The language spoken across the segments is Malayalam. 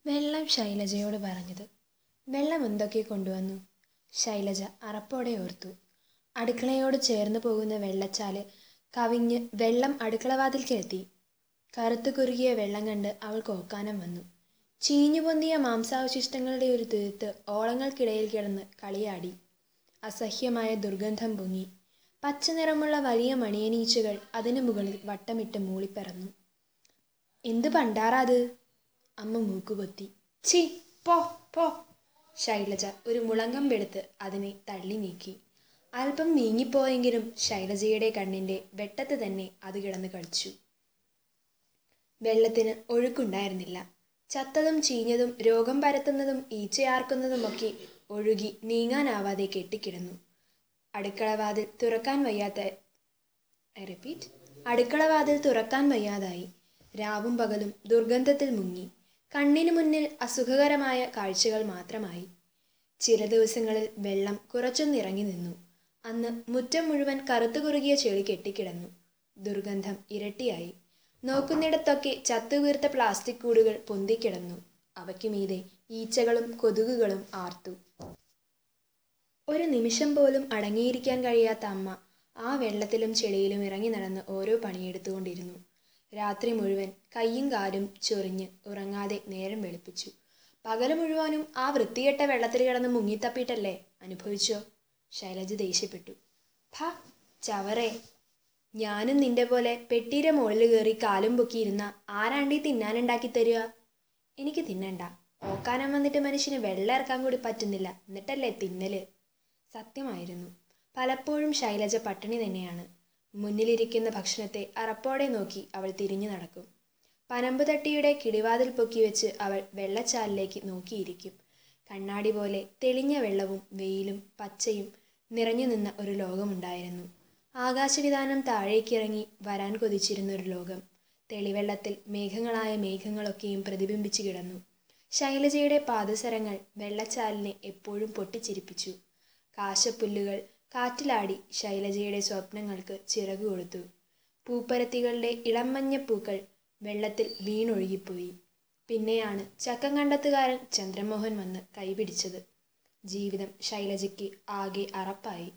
വെള്ളം ശൈലജയോട് പറഞ്ഞത് വെള്ളം എന്തൊക്കെ കൊണ്ടുവന്നു ശൈലജ അറപ്പോടെ ഓർത്തു അടുക്കളയോട് ചേർന്ന് പോകുന്ന വെള്ളച്ചാല് കവിഞ്ഞ് വെള്ളം അടുക്കളവാതിൽക്കെത്തി കറുത്തു കുറുകിയ വെള്ളം കണ്ട് അവൾക്ക് ഓക്കാനം വന്നു ചീഞ്ഞു പൊന്തിയ മാംസാവശിഷ്ടങ്ങളുടെ ഒരു തീർത്ത് ഓളങ്ങൾക്കിടയിൽ കിടന്ന് കളിയാടി അസഹ്യമായ ദുർഗന്ധം പൊങ്ങി പച്ച നിറമുള്ള വലിയ മണിയനീച്ചുകൾ അതിനു മുകളിൽ വട്ടമിട്ട് മൂളിപ്പറന്നു എന്ത് പണ്ടാറാ അത് അമ്മ മൂക്കുപൊത്തി ഛീ പോ പോ ശൈലജ ഒരു മുളങ്കമ്പെടുത്ത് അതിനെ തള്ളി നീക്കി അല്പം നീങ്ങിപ്പോയെങ്കിലും ശൈലജയുടെ കണ്ണിൻ്റെ വെട്ടത്ത് തന്നെ അത് കിടന്ന് കളിച്ചു വെള്ളത്തിന് ഒഴുക്കുണ്ടായിരുന്നില്ല ചത്തതും ചീഞ്ഞതും രോഗം പരത്തുന്നതും ഈച്ചയാർക്കുന്നതുമൊക്കെ ഒഴുകി നീങ്ങാനാവാതെ കെട്ടിക്കിടന്നു അടുക്കളവാതിൽ തുറക്കാൻ വയ്യാത്ത റിപ്പീറ്റ് അടുക്കളവാതിൽ തുറക്കാൻ വയ്യാതായി രാവും പകലും ദുർഗന്ധത്തിൽ മുങ്ങി കണ്ണിനു മുന്നിൽ അസുഖകരമായ കാഴ്ചകൾ മാത്രമായി ചില ദിവസങ്ങളിൽ വെള്ളം കുറച്ചൊന്നിറങ്ങി നിന്നു അന്ന് മുറ്റം മുഴുവൻ കറുത്തു കുറുകിയ ചെളി കെട്ടിക്കിടന്നു ദുർഗന്ധം ഇരട്ടിയായി നോക്കുന്നിടത്തൊക്കെ ചത്തുവീർത്ത പ്ലാസ്റ്റിക് കൂടുകൾ പൊന്തിക്കിടന്നു അവയ്ക്ക് മീതെ ഈച്ചകളും കൊതുകുകളും ആർത്തു ഒരു നിമിഷം പോലും അടങ്ങിയിരിക്കാൻ കഴിയാത്ത അമ്മ ആ വെള്ളത്തിലും ചെളിയിലും ഇറങ്ങി നടന്ന് ഓരോ പണിയെടുത്തുകൊണ്ടിരുന്നു രാത്രി മുഴുവൻ കൈയും കാലും ചൊറിഞ്ഞ് ഉറങ്ങാതെ നേരം വെളുപ്പിച്ചു പകല് മുഴുവനും ആ വൃത്തികെട്ട വെള്ളത്തിൽ കിടന്ന് മുങ്ങിത്തപ്പിയിട്ടല്ലേ അനുഭവിച്ചോ ശൈലജ ദേഷ്യപ്പെട്ടു ഭ ചവറേ ഞാനും നിന്റെ പോലെ പെട്ടിയുടെ മുകളിൽ കയറി കാലും പൊക്കിയിരുന്ന ആരാണ്ടീ തിന്നാനുണ്ടാക്കി തരിക എനിക്ക് തിന്നണ്ട ഓക്കാനം വന്നിട്ട് മനുഷ്യന് വെള്ളം ഇറക്കാൻ കൂടി പറ്റുന്നില്ല എന്നിട്ടല്ലേ തിന്നല് സത്യമായിരുന്നു പലപ്പോഴും ശൈലജ പട്ടിണി തന്നെയാണ് മുന്നിലിരിക്കുന്ന ഭക്ഷണത്തെ അറപ്പോടെ നോക്കി അവൾ തിരിഞ്ഞു നടക്കും പനമ്പ് തട്ടിയുടെ കിടിവാതിൽ പൊക്കി വെച്ച് അവൾ വെള്ളച്ചാലിലേക്ക് നോക്കിയിരിക്കും കണ്ണാടി പോലെ തെളിഞ്ഞ വെള്ളവും വെയിലും പച്ചയും നിറഞ്ഞു നിന്ന ഒരു ലോകമുണ്ടായിരുന്നു ആകാശവിധാനം താഴേക്കിറങ്ങി വരാൻ കൊതിച്ചിരുന്ന ഒരു ലോകം തെളിവെള്ളത്തിൽ മേഘങ്ങളായ മേഘങ്ങളൊക്കെയും പ്രതിബിംബിച്ചു കിടന്നു ശൈലജയുടെ പാദസരങ്ങൾ വെള്ളച്ചാലിനെ എപ്പോഴും പൊട്ടിച്ചിരിപ്പിച്ചു കാശപ്പുല്ലുകൾ കാറ്റിലാടി ശൈലജയുടെ സ്വപ്നങ്ങൾക്ക് ചിറകു കൊടുത്തു പൂപ്പരത്തികളുടെ ഇളം മഞ്ഞപ്പൂക്കൾ വെള്ളത്തിൽ വീണൊഴുകിപ്പോയി പിന്നെയാണ് ചക്കം കണ്ടത്തുകാരൻ ചന്ദ്രമോഹൻ വന്ന് കൈപിടിച്ചത് ജീവിതം ശൈലജയ്ക്ക് ആകെ അറപ്പായി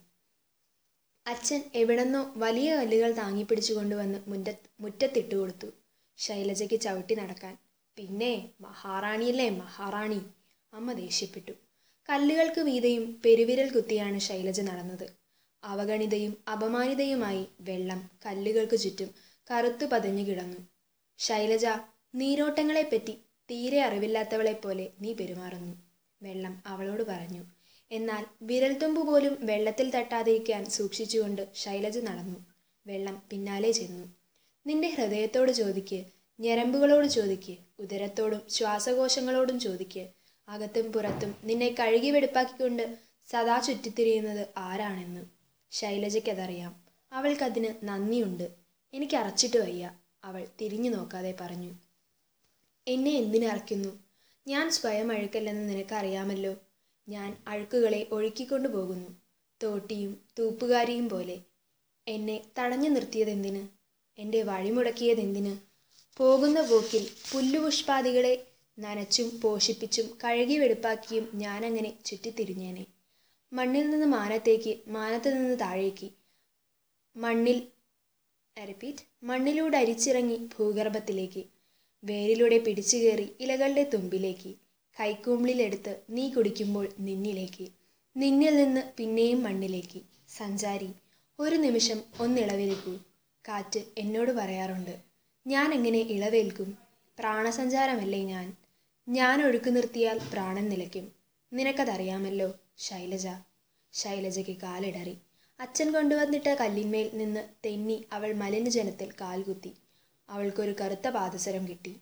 അച്ഛൻ എവിടെന്നോ വലിയ കല്ലുകൾ താങ്ങിപ്പിടിച്ചു കൊണ്ടുവന്ന് മുറ്റ മുറ്റത്തിട്ടു കൊടുത്തു ശൈലജയ്ക്ക് ചവിട്ടി നടക്കാൻ പിന്നെ മഹാറാണിയല്ലേ മഹാറാണി അമ്മ ദേഷ്യപ്പെട്ടു കല്ലുകൾക്ക് വീതയും പെരുവിരൽ കുത്തിയാണ് ശൈലജ നടന്നത് അവഗണിതയും അപമാനിതയുമായി വെള്ളം കല്ലുകൾക്ക് ചുറ്റും കറുത്തു പതഞ്ഞു കിടന്നു ശൈലജ നീരോട്ടങ്ങളെപ്പറ്റി തീരെ അറിവില്ലാത്തവളെ പോലെ നീ പെരുമാറുന്നു വെള്ളം അവളോട് പറഞ്ഞു എന്നാൽ വിരൽത്തുമ്പ് പോലും വെള്ളത്തിൽ തട്ടാതിരിക്കാൻ സൂക്ഷിച്ചുകൊണ്ട് ശൈലജ നടന്നു വെള്ളം പിന്നാലെ ചെന്നു നിന്റെ ഹൃദയത്തോട് ചോദിക്ക് ഞരമ്പുകളോട് ചോദിക്ക് ഉദരത്തോടും ശ്വാസകോശങ്ങളോടും ചോദിക്ക് അകത്തും പുറത്തും നിന്നെ കഴുകി വെടുപ്പാക്കിക്കൊണ്ട് സദാ ചുറ്റിത്തിരിയുന്നത് ആരാണെന്ന് ശൈലജയ്ക്കതറിയാം അവൾക്കതിന് നന്ദിയുണ്ട് എനിക്ക് അറച്ചിട്ട് വയ്യ അവൾ തിരിഞ്ഞു നോക്കാതെ പറഞ്ഞു എന്നെ എന്തിനറയ്ക്കുന്നു ഞാൻ സ്വയം അഴുക്കല്ലെന്ന് നിനക്കറിയാമല്ലോ ഞാൻ അഴുക്കുകളെ ഒഴുക്കിക്കൊണ്ടു പോകുന്നു തോട്ടിയും തൂപ്പുകാരിയും പോലെ എന്നെ തടഞ്ഞു നിർത്തിയതെന്തിന് എൻ്റെ വഴിമുടക്കിയതെന്തിന് പോകുന്ന പോക്കിൽ പുല്ലുപുഷ്പാദികളെ നനച്ചും പോഷിപ്പിച്ചും കഴുകി വെടുപ്പാക്കിയും ഞാനങ്ങനെ ചുറ്റിത്തിരിഞ്ഞേനെ മണ്ണിൽ നിന്ന് മാനത്തേക്ക് മാനത്ത് നിന്ന് താഴേക്ക് മണ്ണിൽ റിപ്പീറ്റ് മണ്ണിലൂടെ അരിച്ചിറങ്ങി ഭൂഗർഭത്തിലേക്ക് വേരിലൂടെ പിടിച്ചു കയറി ഇലകളുടെ തുമ്പിലേക്ക് കൈക്കൂമ്പിളിലെടുത്ത് നീ കുടിക്കുമ്പോൾ നിന്നിലേക്ക് നിന്നിൽ നിന്ന് പിന്നെയും മണ്ണിലേക്ക് സഞ്ചാരി ഒരു നിമിഷം ഒന്നിളവേൽക്കൂ കാറ്റ് എന്നോട് പറയാറുണ്ട് ഞാൻ എങ്ങനെ ഇളവേൽക്കും പ്രാണസഞ്ചാരമല്ലേ ഞാൻ ഞാൻ ഒഴുക്കു നിർത്തിയാൽ പ്രാണൻ നിലയ്ക്കും നിനക്കതറിയാമല്ലോ ശൈലജ ശൈലജയ്ക്ക് കാലിടറി അച്ഛൻ കൊണ്ടുവന്നിട്ട കല്ലിന്മേൽ നിന്ന് തെന്നി അവൾ മലിനജലത്തിൽ കാൽകുത്തി അവൾക്കൊരു കറുത്ത പാദസരം കിട്ടി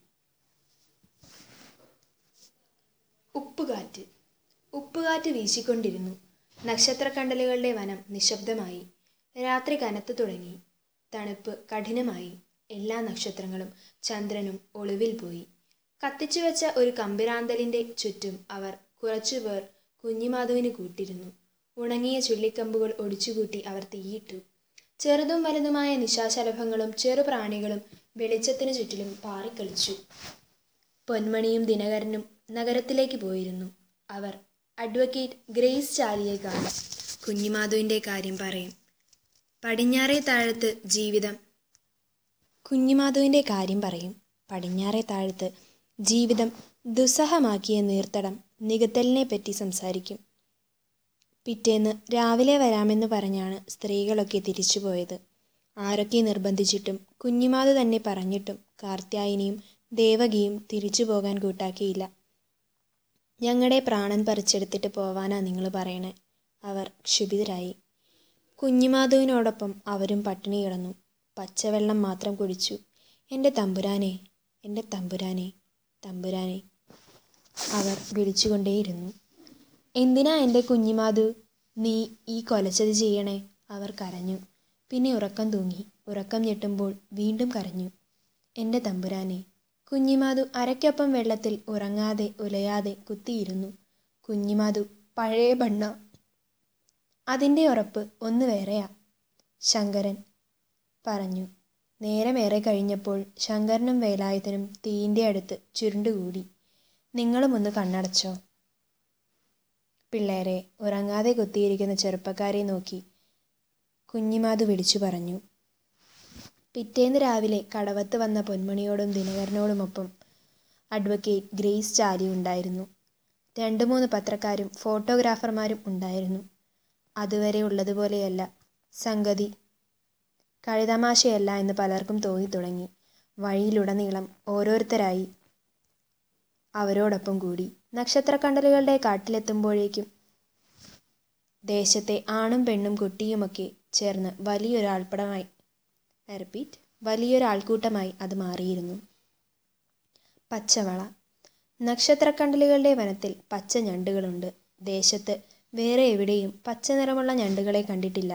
ഉപ്പുകാറ്റ് ഉപ്പുകാറ്റ് വീശിക്കൊണ്ടിരുന്നു നക്ഷത്രക്കണ്ടലുകളുടെ വനം നിശബ്ദമായി രാത്രി കനത്തു തുടങ്ങി തണുപ്പ് കഠിനമായി എല്ലാ നക്ഷത്രങ്ങളും ചന്ദ്രനും ഒളിവിൽ പോയി കത്തിച്ചു വെച്ച ഒരു കമ്പിരാന്തലിൻ്റെ ചുറ്റും അവർ കുറച്ചുപേർ കുഞ്ഞിമാധുവിന് കൂട്ടിരുന്നു ഉണങ്ങിയ ചുള്ളിക്കമ്പുകൾ ഒടിച്ചുകൂട്ടി അവർ തീയിട്ടു ചെറുതും വലുതുമായ നിശാശലഭങ്ങളും ചെറുപ്രാണികളും വെളിച്ചത്തിനു ചുറ്റിലും പാറിക്കളിച്ചു പൊന്മണിയും ദിനകരനും നഗരത്തിലേക്ക് പോയിരുന്നു അവർ അഡ്വക്കേറ്റ് ഗ്രേസ് ചാലിയെ കാണും കുഞ്ഞിമാധുവിൻ്റെ കാര്യം പറയും പടിഞ്ഞാറേ താഴത്ത് ജീവിതം കുഞ്ഞിമാധുവിൻ്റെ കാര്യം പറയും പടിഞ്ഞാറേ താഴത്ത് ജീവിതം ദുസ്സഹമാക്കിയ നീർത്തടം നികത്തലിനെ പറ്റി സംസാരിക്കും പിറ്റേന്ന് രാവിലെ വരാമെന്ന് പറഞ്ഞാണ് സ്ത്രീകളൊക്കെ തിരിച്ചുപോയത് ആരൊക്കെ നിർബന്ധിച്ചിട്ടും കുഞ്ഞിമാത് തന്നെ പറഞ്ഞിട്ടും കാർത്യായനിയും ദേവകിയും തിരിച്ചു പോകാൻ കൂട്ടാക്കിയില്ല ഞങ്ങളുടെ പ്രാണൻ പറിച്ചെടുത്തിട്ട് പോവാനാ നിങ്ങൾ പറയണേ അവർ ക്ഷുഭിതരായി കുഞ്ഞിമാധുവിനോടൊപ്പം അവരും പട്ടിണി കിടന്നു പച്ചവെള്ളം മാത്രം കുടിച്ചു എൻ്റെ തമ്പുരാനെ എൻ്റെ തമ്പുരാനെ തമ്പുരാനെ അവർ വിളിച്ചുകൊണ്ടേയിരുന്നു എന്തിനാ എൻ്റെ കുഞ്ഞിമാധു നീ ഈ കൊലച്ചത് ചെയ്യണേ അവർ കരഞ്ഞു പിന്നെ ഉറക്കം തൂങ്ങി ഉറക്കം ഞെട്ടുമ്പോൾ വീണ്ടും കരഞ്ഞു എൻ്റെ തമ്പുരാനെ കുഞ്ഞിമാധു അരയ്ക്കൊപ്പം വെള്ളത്തിൽ ഉറങ്ങാതെ ഉലയാതെ കുത്തിയിരുന്നു കുഞ്ഞിമാധു പഴയ ബണ്ണ അതിൻ്റെ ഉറപ്പ് ഒന്ന് വേറെയാ ശങ്കരൻ പറഞ്ഞു നേരമേറെ കഴിഞ്ഞപ്പോൾ ശങ്കരനും വേലായുധനും തീയിൻ്റെ അടുത്ത് ചുരുണ്ടുകൂടി നിങ്ങളും ഒന്ന് കണ്ണടച്ചോ പിള്ളേരെ ഉറങ്ങാതെ കുത്തിയിരിക്കുന്ന ചെറുപ്പക്കാരെ നോക്കി കുഞ്ഞിമാതു വിളിച്ചു പറഞ്ഞു പിറ്റേന്ന് രാവിലെ കടവത്ത് വന്ന പൊന്മണിയോടും ദിനകരനോടുമൊപ്പം അഡ്വക്കേറ്റ് ഗ്രേസ് ചാലി ഉണ്ടായിരുന്നു രണ്ട് മൂന്ന് പത്രക്കാരും ഫോട്ടോഗ്രാഫർമാരും ഉണ്ടായിരുന്നു അതുവരെ ഉള്ളതുപോലെയല്ല സംഗതി കളിതമാശയല്ല എന്ന് പലർക്കും തോന്നി തുടങ്ങി വഴിയിലുടനീളം ഓരോരുത്തരായി അവരോടൊപ്പം കൂടി നക്ഷത്രക്കണ്ടലുകളുടെ കാട്ടിലെത്തുമ്പോഴേക്കും ദേശത്തെ ആണും പെണ്ണും കുട്ടിയുമൊക്കെ ചേർന്ന് വലിയൊരാൾപ്പടമായി റിപ്പീറ്റ് വലിയൊരാൾക്കൂട്ടമായി അത് മാറിയിരുന്നു പച്ചവള നക്ഷത്രക്കണ്ടലുകളുടെ വനത്തിൽ പച്ച ഞണ്ടുകളുണ്ട് ദേശത്ത് വേറെ എവിടെയും പച്ച നിറമുള്ള ഞണ്ടുകളെ കണ്ടിട്ടില്ല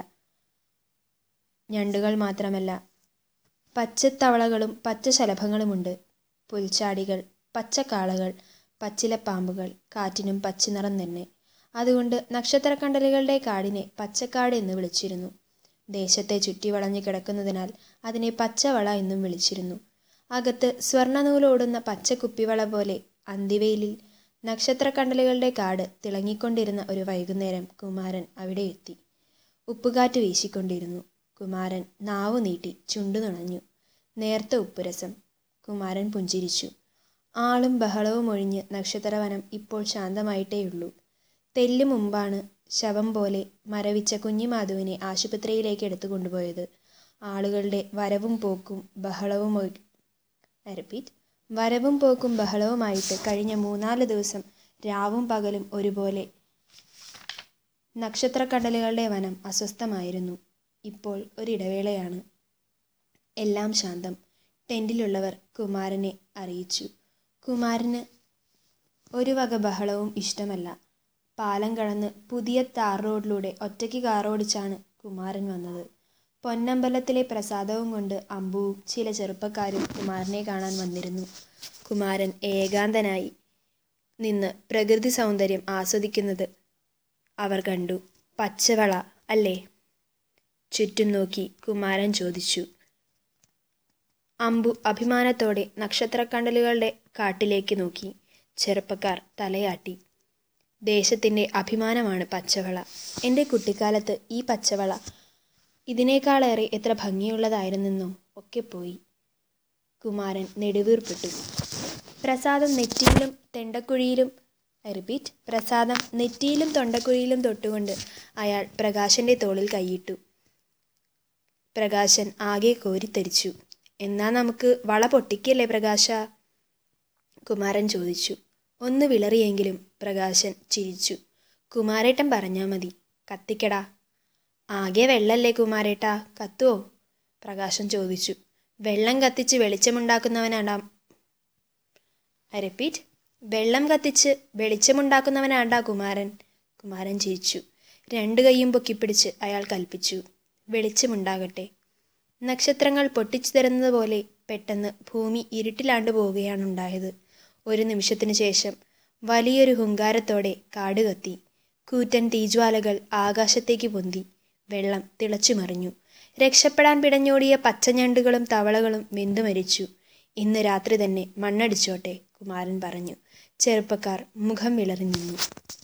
ഞണ്ടുകൾ മാത്രമല്ല പച്ചത്തവളകളും പച്ചശലഭങ്ങളുമുണ്ട് പുൽച്ചാടികൾ പച്ചക്കാളകൾ പച്ചിലപ്പാമ്പുകൾ കാറ്റിനും പച്ചനിറം തന്നെ അതുകൊണ്ട് നക്ഷത്രക്കണ്ടലുകളുടെ കാടിനെ പച്ചക്കാട് എന്ന് വിളിച്ചിരുന്നു ദേശത്തെ ചുറ്റി വളഞ്ഞു കിടക്കുന്നതിനാൽ അതിനെ പച്ചവള എന്നും വിളിച്ചിരുന്നു അകത്ത് സ്വർണ്ണനൂലോടുന്ന പച്ച കുപ്പിവള പോലെ അന്തിവെയിലിൽ നക്ഷത്രക്കണ്ടലുകളുടെ കാട് തിളങ്ങിക്കൊണ്ടിരുന്ന ഒരു വൈകുന്നേരം കുമാരൻ അവിടെ എത്തി ഉപ്പുകാറ്റ് വീശിക്കൊണ്ടിരുന്നു കുമാരൻ നാവു നീട്ടി ചുണ്ടു നുണഞ്ഞു നേർത്ത ഉപ്പുരസം കുമാരൻ പുഞ്ചിരിച്ചു ആളും ബഹളവും ഒഴിഞ്ഞ് നക്ഷത്രവനം ഇപ്പോൾ ശാന്തമായിട്ടേയുള്ളൂ തെല്ലു മുമ്പാണ് ശവം പോലെ മരവിച്ച കുഞ്ഞിമാധുവിനെ ആശുപത്രിയിലേക്ക് എടുത്തു കൊണ്ടുപോയത് ആളുകളുടെ വരവും പോക്കും ബഹളവും റിപ്പീറ്റ് വരവും പോക്കും ബഹളവുമായിട്ട് കഴിഞ്ഞ മൂന്നാല് ദിവസം രാവും പകലും ഒരുപോലെ നക്ഷത്രക്കടലുകളുടെ വനം അസ്വസ്ഥമായിരുന്നു ഇപ്പോൾ ഒരിടവേളയാണ് എല്ലാം ശാന്തം ടെൻറ്റിലുള്ളവർ കുമാരനെ അറിയിച്ചു കുമാരന് ഒരു വക ബഹളവും ഇഷ്ടമല്ല പാലം കടന്ന് പുതിയ താർ റോഡിലൂടെ ഒറ്റയ്ക്ക് കാറോടിച്ചാണ് കുമാരൻ വന്നത് പൊന്നമ്പലത്തിലെ പ്രസാദവും കൊണ്ട് അമ്പുവും ചില ചെറുപ്പക്കാരും കുമാരനെ കാണാൻ വന്നിരുന്നു കുമാരൻ ഏകാന്തനായി നിന്ന് പ്രകൃതി സൗന്ദര്യം ആസ്വദിക്കുന്നത് അവർ കണ്ടു പച്ചവള അല്ലേ ചുറ്റും നോക്കി കുമാരൻ ചോദിച്ചു അമ്പു അഭിമാനത്തോടെ നക്ഷത്രക്കണ്ടലുകളുടെ കാട്ടിലേക്ക് നോക്കി ചെറുപ്പക്കാർ തലയാട്ടി ദേശത്തിൻ്റെ അഭിമാനമാണ് പച്ചവള എൻ്റെ കുട്ടിക്കാലത്ത് ഈ പച്ചവള ഇതിനേക്കാളേറെ എത്ര ഭംഗിയുള്ളതായിരുന്നെന്നോ ഒക്കെ പോയി കുമാരൻ നെടുവീർപ്പിട്ടു പ്രസാദം നെറ്റിയിലും തെണ്ടക്കുഴിയിലും റിപ്പീറ്റ് പ്രസാദം നെറ്റിയിലും തൊണ്ടക്കുഴിയിലും തൊട്ടുകൊണ്ട് അയാൾ പ്രകാശൻ്റെ തോളിൽ കൈയിട്ടു പ്രകാശൻ ആകെ കോരിത്തരിച്ചു എന്നാ നമുക്ക് വള പൊട്ടിക്കല്ലേ പ്രകാശ കുമാരൻ ചോദിച്ചു ഒന്ന് വിളറിയെങ്കിലും പ്രകാശൻ ചിരിച്ചു കുമാരേട്ടൻ പറഞ്ഞാൽ മതി കത്തിക്കടാ ആകെ വെള്ളല്ലേ കുമാരേട്ടാ കത്തുവോ പ്രകാശൻ ചോദിച്ചു വെള്ളം കത്തിച്ച് വെളിച്ചമുണ്ടാക്കുന്നവനാണ്ടാ റിപ്പീറ്റ് വെള്ളം കത്തിച്ച് വെളിച്ചമുണ്ടാക്കുന്നവനാണ്ടാ കുമാരൻ കുമാരൻ ചിരിച്ചു രണ്ടു കൈയും പൊക്കിപ്പിടിച്ച് അയാൾ കൽപ്പിച്ചു വെളിച്ചമുണ്ടാകട്ടെ നക്ഷത്രങ്ങൾ പൊട്ടിച്ചു തരുന്നത് പോലെ പെട്ടെന്ന് ഭൂമി ഇരുട്ടിലാണ്ടു പോവുകയാണുണ്ടായത് ഒരു നിമിഷത്തിനു ശേഷം വലിയൊരു ഹുങ്കാരത്തോടെ കാട് കത്തി കൂറ്റൻ തീജ്വാലകൾ ആകാശത്തേക്ക് പൊന്തി വെള്ളം തിളച്ചുമറിഞ്ഞു രക്ഷപ്പെടാൻ പിടഞ്ഞോടിയ പച്ചഞ്ഞണ്ടുകളും തവളകളും വെന്തു മരിച്ചു ഇന്ന് രാത്രി തന്നെ മണ്ണടിച്ചോട്ടെ കുമാരൻ പറഞ്ഞു ചെറുപ്പക്കാർ മുഖം വിളറി നിന്നു